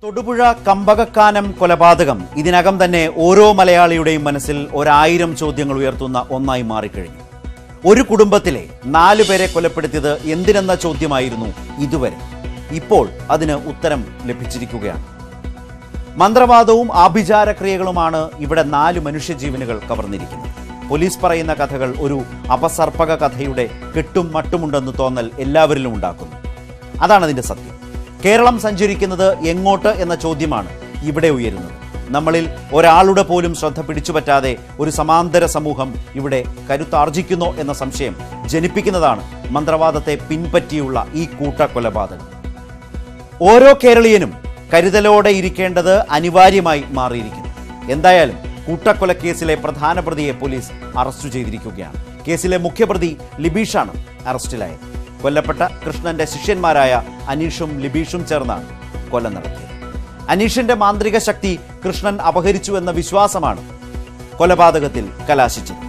തൊടുപുഴ കമ്പകക്കാനം കൊലപാതകം ഇതിനകം തന്നെ ഓരോ മലയാളിയുടെയും മനസ്സിൽ ഒരായിരം ചോദ്യങ്ങൾ ഉയർത്തുന്ന ഒന്നായി മാറിക്കഴിഞ്ഞു ഒരു കുടുംബത്തിലെ നാലു പേരെ കൊലപ്പെടുത്തിയത് എന്തിനെന്ന ചോദ്യമായിരുന്നു ഇതുവരെ ഇപ്പോൾ അതിന് ഉത്തരം ലഭിച്ചിരിക്കുകയാണ് മന്ത്രവാദവും ആഭിചാരക്രിയകളുമാണ് ഇവിടെ നാല് മനുഷ്യജീവനുകൾ കവർന്നിരിക്കുന്നത് പോലീസ് പറയുന്ന കഥകൾ ഒരു അപസർപ്പക കഥയുടെ കെട്ടും മട്ടുമുണ്ടെന്ന് തോന്നൽ എല്ലാവരിലും ഉണ്ടാക്കുന്നു അതാണ് അതിന്റെ സത്യം കേരളം സഞ്ചരിക്കുന്നത് എങ്ങോട്ട് എന്ന ചോദ്യമാണ് ഇവിടെ ഉയരുന്നത് നമ്മളിൽ ഒരാളുടെ പോലും ശ്രദ്ധ പിടിച്ചുപറ്റാതെ ഒരു സമാന്തര സമൂഹം ഇവിടെ കരുത്താർജിക്കുന്നോ എന്ന സംശയം ജനിപ്പിക്കുന്നതാണ് മന്ത്രവാദത്തെ പിൻപറ്റിയുള്ള ഈ കൂട്ടക്കൊലപാതകം ഓരോ കേരളീയനും കരുതലോടെ ഇരിക്കേണ്ടത് അനിവാര്യമായി മാറിയിരിക്കുന്നു എന്തായാലും കൂട്ടക്കൊലക്കേസിലെ പ്രധാന പ്രതിയെ പോലീസ് അറസ്റ്റ് ചെയ്തിരിക്കുകയാണ് കേസിലെ മുഖ്യപ്രതി ലിബീഷാണ് അറസ്റ്റിലായത് കൊല്ലപ്പെട്ട കൃഷ്ണന്റെ ശിഷ്യന്മാരായ അനീഷും ലിബീഷും ചേർന്നാണ് കൊല നടത്തിയത് അനീഷിന്റെ മാന്ത്രിക ശക്തി കൃഷ്ണൻ അപഹരിച്ചു എന്ന വിശ്വാസമാണ് കൊലപാതകത്തിൽ കലാശിച്ചത്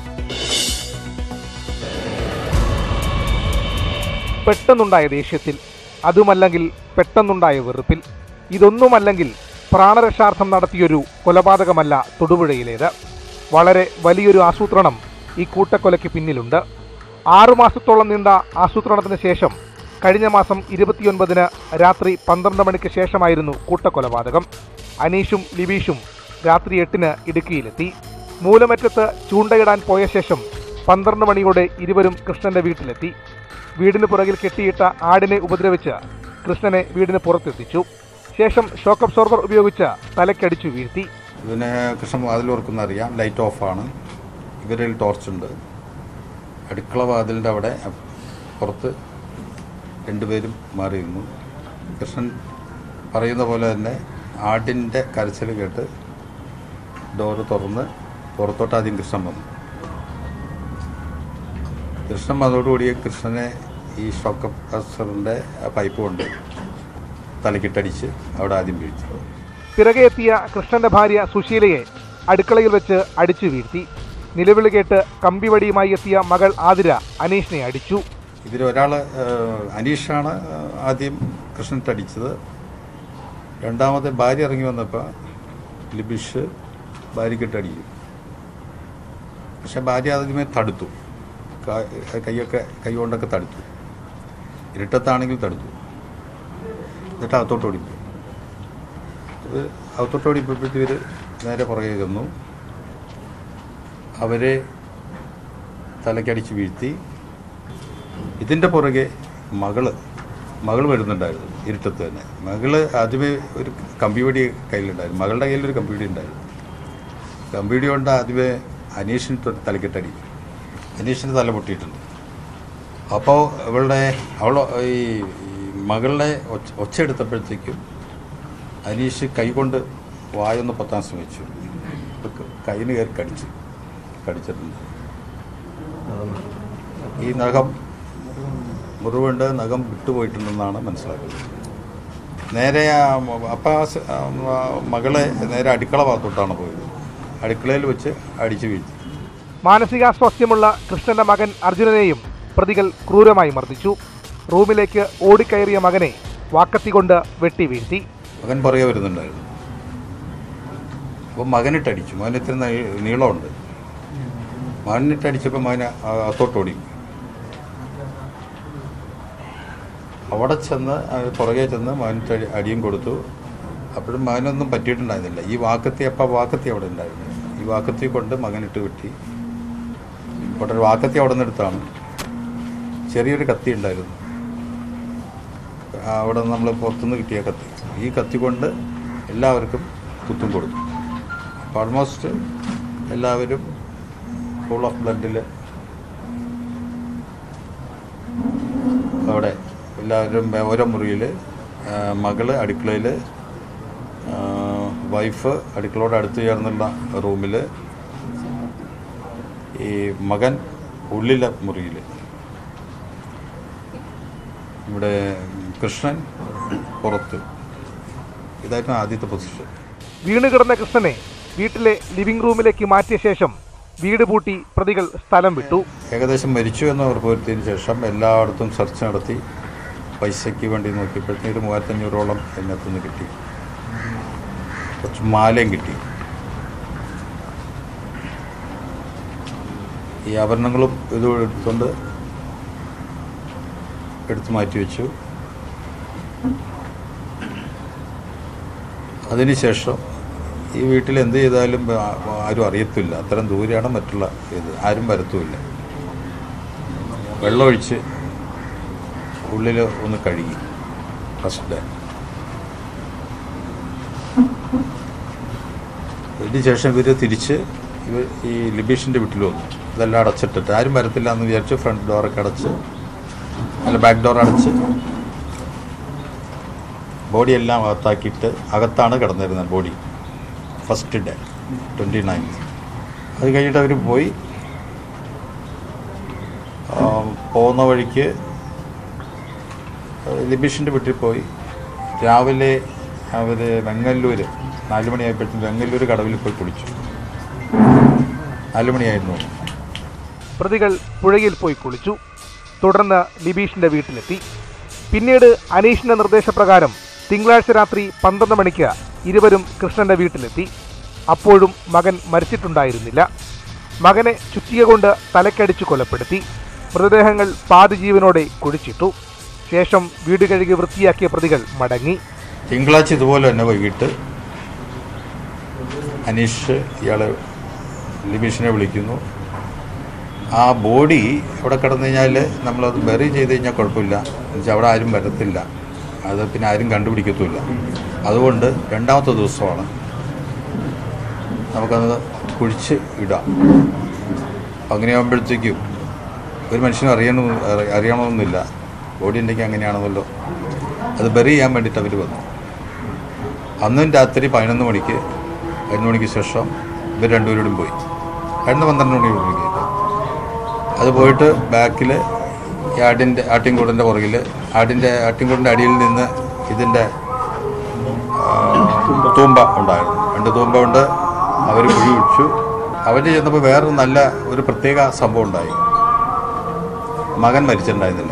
പെട്ടെന്നുണ്ടായ ദേഷ്യത്തിൽ അതുമല്ലെങ്കിൽ പെട്ടെന്നുണ്ടായ വെറുപ്പിൽ ഇതൊന്നുമല്ലെങ്കിൽ പ്രാണരക്ഷാർത്ഥം നടത്തിയൊരു കൊലപാതകമല്ല തൊടുപുഴയിലേത് വളരെ വലിയൊരു ആസൂത്രണം ഈ കൂട്ടക്കൊലയ്ക്ക് പിന്നിലുണ്ട് ആറുമാസത്തോളം നീണ്ട ആസൂത്രണത്തിന് ശേഷം കഴിഞ്ഞ മാസം ഇരുപത്തിയൊൻപതിന് രാത്രി പന്ത്രണ്ട് മണിക്ക് ശേഷമായിരുന്നു കൂട്ടക്കൊലപാതകം അനീഷും ലിബീഷും രാത്രി എട്ടിന് ഇടുക്കിയിലെത്തി മൂലമറ്റത്ത് ചൂണ്ടയിടാൻ പോയ ശേഷം പന്ത്രണ്ട് മണിയോടെ ഇരുവരും കൃഷ്ണന്റെ വീട്ടിലെത്തി വീടിന് പുറകിൽ കെട്ടിയിട്ട ആടിനെ ഉപദ്രവിച്ച് കൃഷ്ണനെ വീടിന് പുറത്തെത്തിച്ചു ശേഷം ഷോക്ക് അബ്സോർബർ ഉപയോഗിച്ച് തലക്കടിച്ചു വീഴ്ത്തി ഇതിന് കൃഷ്ണ വാതിലോർക്കുന്ന അറിയാം ലൈറ്റ് ഓഫാണ് ഇവരിൽ ടോർച്ചുണ്ട് അടുക്കള വാതിലിൻ്റെ അവിടെ പുറത്ത് രണ്ടുപേരും മാറിയിരുന്നു കൃഷ്ണൻ പറയുന്ന പോലെ തന്നെ ആടിൻ്റെ കരച്ചിൽ കേട്ട് ഡോറ് തുറന്ന് പുറത്തോട്ട് ആദ്യം കൃഷ്ണൻ വന്നു കൃഷ്ണൻ വന്നതോടുകൂടി കൃഷ്ണനെ ഈ ഷോക്ക് അബ്സറിൻ്റെ പൈപ്പ് കൊണ്ട് തലക്കിട്ടടിച്ച് അവിടെ ആദ്യം വീഴ്ത്തി പിറകെ എത്തിയ കൃഷ്ണന്റെ ഭാര്യ സുശീലയെ അടുക്കളയിൽ വെച്ച് അടിച്ചു വീഴ്ത്തി നിലവിളി കേട്ട് കമ്പിവടിയുമായി എത്തിയ മകൾ ആതിര അനീഷിനെ അടിച്ചു ഇതിൽ ഒരാൾ അനീഷാണ് ഏഹ്, ആദ്യം കൃഷ്ണനിട്ട് അടിച്ചത് രണ്ടാമത്തെ ഭാര്യ ഇറങ്ങി വന്നപ്പോൾ ലിബിഷ് ഭാര്യക്കിട്ട് അടിക്കും പക്ഷെ ഭാര്യ ആദ്യമേ തടുത്തു ക- കൈയൊക്കെ കൈ കൊണ്ടൊക്കെ തടുത്തു ഇരുട്ടത്താണെങ്കിൽ തടുത്തു എന്നിട്ട് അകത്തോട്ട് ഓടിപ്പോയി ഇത് അകത്തോട്ട് ഓടിപ്പോയപ്പോഴത്തെ ഇവർ നേരെ പുറകെ ചെന്നു അവരെ തലക്കടിച്ച് വീഴ്ത്തി ഇതിൻ്റെ പുറകെ മകള് മകൾ വരുന്നുണ്ടായിരുന്നു ഇരുട്ടത്ത് തന്നെ മകള് ആദ്യമേ ഒരു കമ്പിവടി കയ്യിലുണ്ടായിരുന്നു മകളുടെ കയ്യിൽ ഒരു കമ്പിവടി ഉണ്ടായിരുന്നു കമ്പിവടി കൊണ്ട് ആദ്യമേ അനീഷിന് തൊട്ട് തലക്കെട്ടടി അനീഷിന് തല പൊട്ടിയിട്ടുണ്ട് അപ്പോൾ ഇവളുടെ അവൾ ഈ ഈ മകളുടെ ഒച്ച ഒച്ച എടുത്തപ്പോഴത്തേക്കും അനീഷ് കൈകൊണ്ട് വായൊന്ന് പൊത്താൻ ശ്രമിച്ചു കയ്യിന് കയറി കടിച്ചു കടിച്ചിട്ടുണ്ട് ഈ നഖം മുറിവുണ്ട് നഖം വിട്ടുപോയിട്ടുണ്ടെന്നാണ് മനസ്സിലാക്കുന്നത് നേരെ ആ മ- അപ്പ ആ സ- ആ മ- മകളെ നേരെ അടുക്കള ഭാഗത്തോട്ടാണ് പോയത് അടുക്കളയിൽ വെച്ച് അടിച്ചു വീഴ്ത്തി മാനസികാസ്വാസ്ഥ്യമുള്ള കൃഷ്ണന്റെ മകൻ അർജുനനെയും പ്രതികൾ ക്രൂരമായി മർദ്ദിച്ചു റൂമിലേക്ക് ഓടിക്കയറിയ മകനെ വാക്കത്തി കൊണ്ട് വെട്ടി വീഴ്ത്തി മകൻ പുറകെ വരുന്നുണ്ടായിരുന്നു അപ്പോൾ മകനിട്ടടിച്ചു മകന് ഇത്തിരി നീ- നീളമുണ്ട് മകനിട്ടടിച്ചപ്പോൾ മകന് ആ- അകത്തോട്ട് ഓടി അവിടെ ചെന്ന് ആ പുറകെ ചെന്ന് മകനിട്ട് അടി- അടിയും കൊടുത്തു അപ്പോഴും മകനൊന്നും പറ്റിയിട്ടുണ്ടായിരുന്നില്ല ഈ വാക്കത്തി അപ്പം വാക്കത്തി അവിടെ ഉണ്ടായിരുന്നു ഈ വാക്കത്തി കൊണ്ട് മകനിട്ട് വെട്ടി ഇവിടെ ഒരു വാക്കത്തി അവിടെ നിന്ന് എടുത്താണ് ചെറിയൊരു കത്തി ഉണ്ടായിരുന്നു അവിടെ നമ്മൾ പുറത്തുനിന്ന് കിട്ടിയ കത്തി ഈ കത്തി കൊണ്ട് എല്ലാവർക്കും കുത്തും കൊടുത്തു അപ്പോൾ ഓൾമോസ്റ്റ് എല്ലാവരും ഫുൾ ഓഫ് ബ്ലഡിൽ അവിടെ എല്ലാവരും ഓരോ മുറിയിൽ മകള് അടുക്കളയിൽ വൈഫ് അടുക്കളയോട് അടുത്ത് ചേർന്നുള്ള റൂമിൽ ഈ മകൻ ഉള്ളിലെ മുറിയിൽ ഇവിടെ കൃഷ്ണൻ പുറത്ത് ഇതായിരുന്നു ആദ്യത്തെ പൊസിഷൻ വീണ് കിടന്ന കൃഷ്ണനെ വീട്ടിലെ ലിവിംഗ് റൂമിലേക്ക് മാറ്റിയ ശേഷം വീട് പൂട്ടി പ്രതികൾ സ്ഥലം വിട്ടു ഏകദേശം മരിച്ചു എന്ന് ഉറപ്പുവരുത്തിയതിന് ശേഷം എല്ലായിടത്തും സെർച്ച് നടത്തി പൈസയ്ക്ക് വേണ്ടി നോക്കിയപ്പോഴത്തേക്കും ഒരു മൂവായിരത്തഞ്ഞൂറോളം അതിനകത്തുനിന്ന് കിട്ടി കുറച്ച് മാലയും കിട്ടി ഈ ആഭരണങ്ങളും ഇതും എടുത്തുകൊണ്ട് എടുത്തു മാറ്റി വെച്ചു അതിനുശേഷം ഈ വീട്ടിൽ എന്ത് ചെയ്താലും ആ- ആരും അറിയത്തില്ല അത്രയും ദൂരെയാണ് മറ്റുള്ള ഇത് ആരും വരത്തുമില്ല വെള്ളമൊഴിച്ച് ഉള്ളിൽ ഒന്ന് കഴുകി ഫസ്റ്റ് ഡേ ഇതിന് ശേഷം ഇവർ തിരിച്ച് ഇവർ ഈ ലിബീഷിൻ്റെ വീട്ടിൽ വന്നു ഇതെല്ലാം അടച്ചിട്ടിട്ട് ആരും വരത്തില്ല എന്ന് വിചാരിച്ച് ഫ്രണ്ട് ഡോറൊക്കെ അടച്ച് അല്ല ബാക്ക് ഡോർ അടച്ച് ബോഡി എല്ലാം അകത്താക്കിയിട്ട് അകത്താണ് കിടന്നിരുന്നത് body first day twenty ninth അത് കഴിഞ്ഞിട്ട് അവർ പോയി ആ, പോകുന്ന വഴിക്ക് ലിബീഷിൻ്റെ വീട്ടിൽ പോയി രാവിലെ അവർ വെങ്ങല്ലൂർ നാല് മണിയായപ്പോഴത്തേക്കും വെങ്ങല്ലൂർ കടവിൽ പോയി കുളിച്ചു നാല് മണിയായിരുന്നു പ്രതികൾ പുഴയിൽ പോയി കുളിച്ചു തുടർന്ന് ലിബീഷിന്റെ വീട്ടിലെത്തി പിന്നീട് അനീഷിന്റെ നിർദ്ദേശപ്രകാരം തിങ്കളാഴ്ച രാത്രി പന്ത്രണ്ട് മണിക്ക് ഇരുവരും കൃഷ്ണന്റെ വീട്ടിലെത്തി അപ്പോഴും മകൻ മരിച്ചിട്ടുണ്ടായിരുന്നില്ല മകനെ ചുറ്റിക കൊണ്ട് തലക്കടിച്ചു കൊലപ്പെടുത്തി മൃതദേഹങ്ങൾ പാതി ജീവനോടെ കുഴിച്ചിട്ടു ശേഷം വീട് കഴുകി വൃത്തിയാക്കിയ പ്രതികൾ മടങ്ങി തിങ്കളാഴ്ച ഇതുപോലെ തന്നെ വൈകിട്ട് അനീഷ് ഇയാളെ ലിബീഷിനെ വിളിക്കുന്നു ആ ബോഡി അവിടെ കിടന്നു കഴിഞ്ഞാൽ നമ്മളത് ബെറി ചെയ്ത് കഴിഞ്ഞാൽ കുഴപ്പമില്ല എന്നുവെച്ചാൽ അവിടെ ആരും വരത്തില്ല അത് പിന്നെ ആരും കണ്ടുപിടിക്കത്തുമില്ല അതുകൊണ്ട് രണ്ടാമത്തെ ദിവസമാണ് നമുക്കത് കുഴിച്ച് ഇടാം അങ്ങനെയാകുമ്പോഴത്തേക്കും ഒരു മനുഷ്യനും അറിയണ അറി- അറിയണമെന്നില്ല ബോഡി ഉണ്ടെങ്കിൽ അങ്ങനെയാണെന്നല്ലോ അത് ബെറി ചെയ്യാൻ വേണ്ടിയിട്ട് അവർ വന്നു അന്നും രാത്രി പതിനൊന്ന് മണിക്ക് പതിനൊന്ന് മണിക്ക് ശേഷം ഇവർ രണ്ടുപേരോടും പോയി പതിനൊന്ന് പന്ത്രണ്ട് മണി മണിക്ക് അത് പോയിട്ട് ബാക്കിൽ ഈ ആടിൻ്റെ ആട്ടിൻകൂടിൻ്റെ പുറകിൽ ആടിൻ്റെ ആട്ടിൻകൂടിൻ്റെ അടിയിൽ നിന്ന് ഇതിൻ്റെ ആ, തൂമ്പ ഉണ്ടായിരുന്നു രണ്ട് തൂമ്പ കൊണ്ട് അവർ കുഴി ഒഴിച്ചു അവർ ചെന്നപ്പോൾ വേറൊരു നല്ല ഒരു പ്രത്യേക സംഭവം ഉണ്ടായി മകൻ മരിച്ചിട്ടുണ്ടായിരുന്നില്ല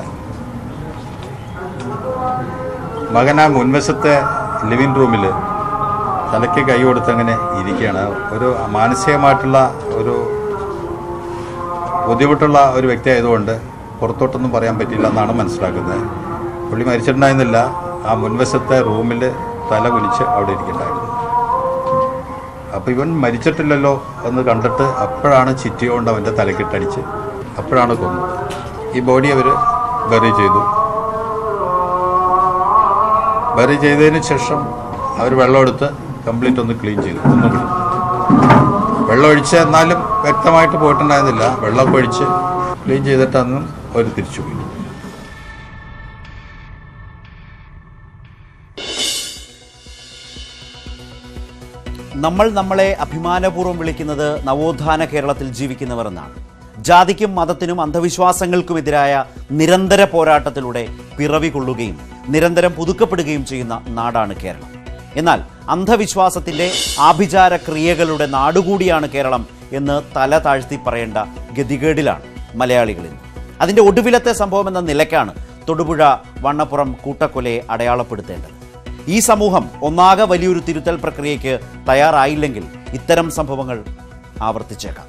മകൻ ആ മുൻവശത്തെ ലിവിങ് റൂമിൽ തലയ്ക്ക് കൈ കൊടുത്ത് അങ്ങനെ ഇരിക്കുകയാണ് ഒരു മാനസികമായിട്ടുള്ള ഒരു ബുദ്ധിമുട്ടുള്ള ഒരു വ്യക്തി ആയതുകൊണ്ട് പുറത്തോട്ടൊന്നും പറയാൻ പറ്റില്ല എന്നാണ് മനസ്സിലാക്കുന്നത് പുള്ളി മരിച്ചിട്ടുണ്ടായിരുന്നില്ല ആ മുൻവശത്തെ റൂമിൽ തല കുലിച്ച് അവിടെ ഇരിക്കണ്ടായിരുന്നു അപ്പോൾ ഇവൻ മരിച്ചിട്ടില്ലല്ലോ എന്ന് കണ്ടിട്ട് അപ്പോഴാണ് ചിറ്റി കൊണ്ട് അവൻ്റെ തലക്കിട്ടടിച്ച് അപ്പോഴാണ് കൊന്നത് ഈ ബോഡി അവർ ബറി ചെയ്തു ബറി ചെയ്തതിന് ശേഷം അവർ വെള്ളമെടുത്ത് കംപ്ലീറ്റ് ഒന്ന് ക്ലീൻ ചെയ്തു ഒന്നും കൂടി വെള്ളം ഒഴിച്ച് എന്നാലും വ്യക്തമായിട്ട് പോയിട്ടുണ്ടായിരുന്നില്ല വെള്ളമൊക്കെ ഒഴിച്ച് ക്ലീൻ ചെയ്തിട്ട് അന്നും അവർ തിരിച്ചുപോയി നമ്മൾ നമ്മളെ അഭിമാനപൂർവ്വം വിളിക്കുന്നത് നവോത്ഥാന കേരളത്തിൽ ജീവിക്കുന്നവർ എന്നാണ് ജാതിക്കും മതത്തിനും അന്ധവിശ്വാസങ്ങൾക്കുമെതിരായ നിരന്തര പോരാട്ടത്തിലൂടെ പിറവി കൊള്ളുകയും നിരന്തരം പുതുക്കപ്പെടുകയും ചെയ്യുന്ന നാടാണ് കേരളം എന്നാൽ അന്ധവിശ്വാസത്തിന്റെ ആഭിചാര ക്രിയകളുടെ നാടുകൂടിയാണ് കേരളം എന്ന് തല താഴ്ത്തി പറയേണ്ട ഗതികേടിലാണ് മലയാളികൾ ഇന്ന് അതിന്റെ ഒടുവിലത്തെ സംഭവം എന്ന നിലയ്ക്കാണ് തൊടുപുഴ വണ്ണപ്പുറം കൂട്ടക്കൊലയെ അടയാളപ്പെടുത്തേണ്ടത് ഈ സമൂഹം ഒന്നാകെ വലിയൊരു തിരുത്തൽ പ്രക്രിയയ്ക്ക് തയ്യാറായില്ലെങ്കിൽ ഇത്തരം സംഭവങ്ങൾ ആവർത്തിച്ചേക്കാം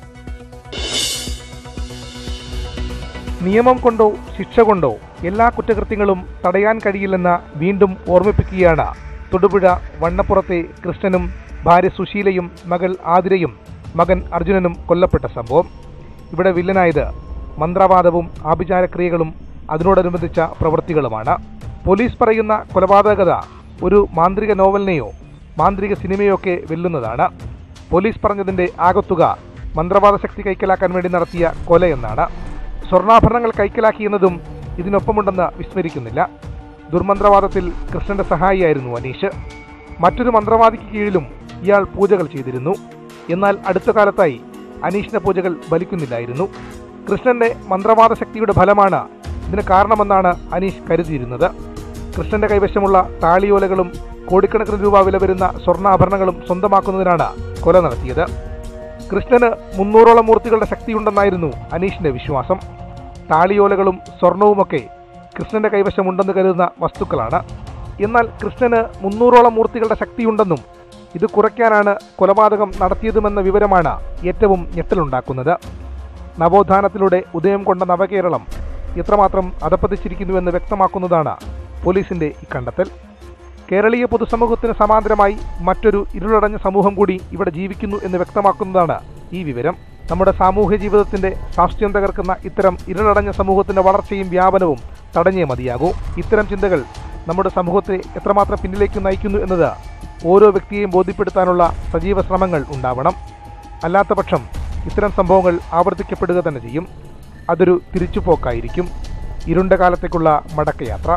നിയമം കൊണ്ടോ ശിക്ഷ കൊണ്ടോ എല്ലാ കുറ്റകൃത്യങ്ങളും തടയാൻ കഴിയില്ലെന്ന് വീണ്ടും ഓർമ്മിപ്പിക്കുകയാണ് തൊടുപുഴ വണ്ണപ്പുറത്തെ കൃഷ്ണനും ഭാര്യ സുശീലയും മകൾ ആതിരയും മകൻ അർജുനനും കൊല്ലപ്പെട്ട സംഭവം ഇവിടെ വില്ലനായത് മന്ത്രവാദവും ആഭിചാരക്രിയകളും അതിനോടനുബന്ധിച്ച പ്രവൃത്തികളുമാണ് പോലീസ് പറയുന്ന കൊലപാതകത ഒരു മാന്ത്രിക നോവലിനെയോ മാന്ത്രിക സിനിമയൊക്കെ വെല്ലുന്നതാണ് പോലീസ് പറഞ്ഞതിന്റെ ആകത്തുക മന്ത്രവാദ ശക്തി കൈക്കലാക്കാൻ വേണ്ടി നടത്തിയ കൊലയെന്നാണ് സ്വർണ്ണാഭരണങ്ങൾ കൈക്കലാക്കിയെന്നതും ഇതിനൊപ്പമുണ്ടെന്ന് വിസ്മരിക്കുന്നില്ല ദുർമന്ത്രവാദത്തിൽ കൃഷ്ണന്റെ സഹായിയായിരുന്നു അനീഷ് മറ്റൊരു മന്ത്രവാദിക്ക് കീഴിലും ഇയാൾ പൂജകൾ ചെയ്തിരുന്നു എന്നാൽ അടുത്ത കാലത്തായി അനീഷിന്റെ പൂജകൾ ഫലിക്കുന്നില്ലായിരുന്നു കൃഷ്ണന്റെ മന്ത്രവാദ ശക്തിയുടെ ഫലമാണ് ഇതിന് കാരണമെന്നാണ് അനീഷ് കരുതിയിരുന്നത് കൃഷ്ണന്റെ കൈവശമുള്ള താളിയോലകളും കോടിക്കണക്കിന് രൂപ വില വരുന്ന സ്വർണ്ണാഭരണങ്ങളും സ്വന്തമാക്കുന്നതിനാണ് കൊല നടത്തിയത് കൃഷ്ണന് മുന്നൂറോളം മൂർത്തികളുടെ ശക്തിയുണ്ടെന്നായിരുന്നു അനീഷിന്റെ വിശ്വാസം താളിയോലകളും സ്വർണവുമൊക്കെ കൃഷ്ണന്റെ കൈവശമുണ്ടെന്ന് കരുതുന്ന വസ്തുക്കളാണ് എന്നാൽ കൃഷ്ണന് മുന്നൂറോളം മൂർത്തികളുടെ ശക്തിയുണ്ടെന്നും ഇത് കുറയ്ക്കാനാണ് കൊലപാതകം നടത്തിയതുമെന്ന വിവരമാണ് ഏറ്റവും ഞെട്ടലുണ്ടാക്കുന്നത് നവോത്ഥാനത്തിലൂടെ ഉദയം കൊണ്ട നവകേരളം എത്രമാത്രം അധപ്പതിച്ചിരിക്കുന്നുവെന്ന് വ്യക്തമാക്കുന്നതാണ് പോലീസിന്റെ ഇക്കണ്ടെത്തൽ കേരളീയ പൊതുസമൂഹത്തിന് സമാന്തരമായി മറ്റൊരു ഇരുളടഞ്ഞ സമൂഹം കൂടി ഇവിടെ ജീവിക്കുന്നു എന്ന് വ്യക്തമാക്കുന്നതാണ് ഈ വിവരം നമ്മുടെ സാമൂഹ്യ ജീവിതത്തിന്റെ സാക്ഷ്യം തകർക്കുന്ന ഇത്തരം ഇരുളടഞ്ഞ സമൂഹത്തിന്റെ വളർച്ചയും വ്യാപനവും തടഞ്ഞേ മതിയാകൂ ഇത്തരം ചിന്തകൾ നമ്മുടെ സമൂഹത്തെ എത്രമാത്രം പിന്നിലേക്ക് നയിക്കുന്നു എന്നത് ഓരോ വ്യക്തിയെയും ബോധ്യപ്പെടുത്താനുള്ള സജീവ ശ്രമങ്ങൾ ഉണ്ടാവണം അല്ലാത്തപക്ഷം ഇത്തരം സംഭവങ്ങൾ ആവർത്തിക്കപ്പെടുക തന്നെ ചെയ്യും അതൊരു തിരിച്ചുപോക്കായിരിക്കും ഇരുണ്ട കാലത്തേക്കുള്ള മടക്കയാത്ര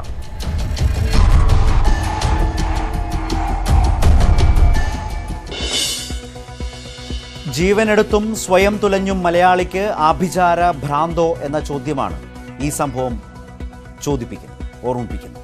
ജീവനെടുത്തും സ്വയം തുലഞ്ഞും മലയാളിക്ക് ആഭിചാര ഭ്രാന്തോ എന്ന ചോദ്യമാണ് ഈ സംഭവം ചോദിപ്പിക്കുന്നത് ഓർമ്മിപ്പിക്കുന്നത്